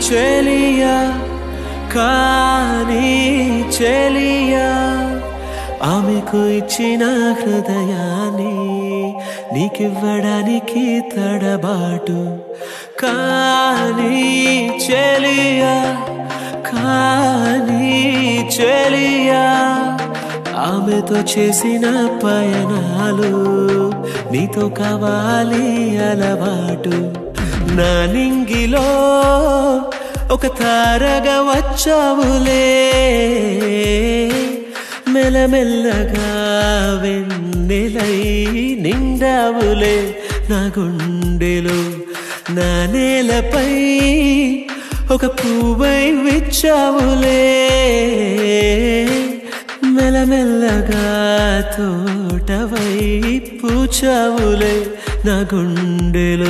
చెలియా కానీ చెలియా ఆమెకు ఇచ్చిన హృదయాన్ని నీకివ్వడానికి తడబాటు కానీ చెలియా కానీ చెలియా ఆమెతో చేసిన పయనాలు నీతో కావాలి అలవాటు నా నింగిలో ఒక తారగా వచ్చావులే మెల్లమెల్లగా వెన్నెలై నిండావులే నా గుండెలో నా నేలపై ఒక పువ్వై విచ్చావులే మెల్లమెల్లగా తోటవై పూచావులే నా గుండెలో